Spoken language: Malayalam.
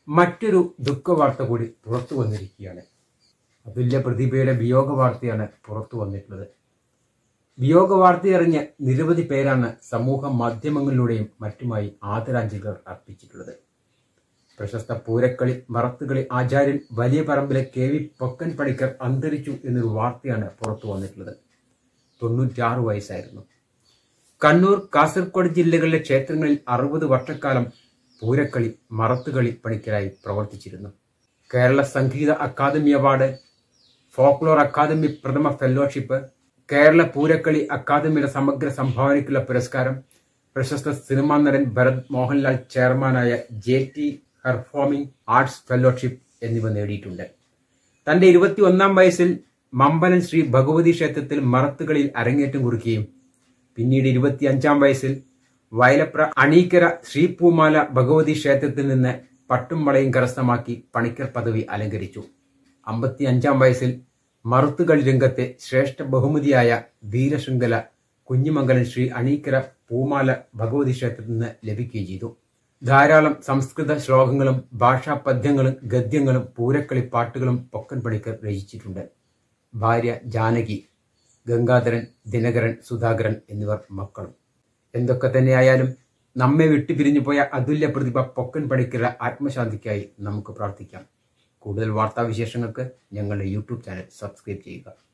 മറ്റൊരു ദുഃഖവാർത്ത കൂടി പുറത്തു വന്നിരിക്കുകയാണ് അതുല്യ പ്രതിഭയുടെ വിയോഗ വാർത്തയാണ് പുറത്തു വന്നിട്ടുള്ളത് വിയോഗ വാർത്തയറിഞ്ഞ് നിരവധി പേരാണ് സമൂഹ മാധ്യമങ്ങളിലൂടെയും മറ്റുമായി ആദരാഞ്ജലികൾ അർപ്പിച്ചിട്ടുള്ളത് പ്രശസ്ത പൂരക്കളി മറത്തുകളി ആചാര്യൻ വലിയ പറമ്പിലെ കെ വി പൊക്കൻ പണിക്കർ അന്തരിച്ചു എന്നൊരു വാർത്തയാണ് പുറത്തു വന്നിട്ടുള്ളത് തൊണ്ണൂറ്റാറ് വയസ്സായിരുന്നു കണ്ണൂർ കാസർഗോഡ് ജില്ലകളിലെ ക്ഷേത്രങ്ങളിൽ അറുപത് വർഷക്കാലം പൂരക്കളി മറത്തുകളി പണിക്കരായി പ്രവർത്തിച്ചിരുന്നു കേരള സംഗീത അക്കാദമി അവാർഡ് ഫോക്ലോർ അക്കാദമി പ്രഥമ ഫെലോഷിപ്പ് കേരള പൂരക്കളി അക്കാദമിയുടെ സമഗ്ര സംഭാവനയ്ക്കുള്ള പുരസ്കാരം പ്രശസ്ത സിനിമാ നടൻ ഭരത് മോഹൻലാൽ ചെയർമാനായ J T performing arts fellowship എന്നിവ നേടിയിട്ടുണ്ട് തന്റെ ഇരുപത്തി ഒന്നാം വയസ്സിൽ മമ്പലൻ ശ്രീ ഭഗവതി ക്ഷേത്രത്തിൽ മറത്തുകളിൽ അരങ്ങേറ്റം കുറിക്കുകയും പിന്നീട് ഇരുപത്തിയഞ്ചാം വയസ്സിൽ വയലപ്ര അണീക്കര ശ്രീപൂമാല ഭഗവതി ക്ഷേത്രത്തിൽ നിന്ന് പട്ടും വളയും കരസ്ഥമാക്കി പണിക്കർ പദവി അലങ്കരിച്ചു അമ്പത്തി അഞ്ചാം വയസ്സിൽ മറുത്തുകളി രംഗത്തെ ശ്രേഷ്ഠ ബഹുമതിയായ ധീരശൃംഖല കുഞ്ഞിമംഗലം ശ്രീ അണീക്കര പൂമാല ഭഗവതി ക്ഷേത്രത്തിൽ നിന്ന് ലഭിക്കുകയും ചെയ്തു ധാരാളം സംസ്കൃത ശ്ലോകങ്ങളും ഭാഷാ പദ്യങ്ങളും ഗദ്യങ്ങളും പൂരക്കളി പാട്ടുകളും പൊക്കൻ പണിക്കർ രചിച്ചിട്ടുണ്ട് ഭാര്യ ജാനകി ഗംഗാധരൻ ദിനകരൻ സുധാകരൻ എന്നിവർ മക്കളും എന്തൊക്കെ തന്നെയായാലും നമ്മെ വിട്ടുപിരിഞ്ഞു പോയ അതുല്യ പ്രതിഭ പൊക്കൻ പണിക്കരുടെ ആത്മശാന്തിക്കായി നമുക്ക് പ്രാർത്ഥിക്കാം കൂടുതൽ വാർത്താവിശേഷങ്ങൾക്ക് ഞങ്ങളുടെ യൂട്യൂബ് ചാനൽ സബ്സ്ക്രൈബ് ചെയ്യുക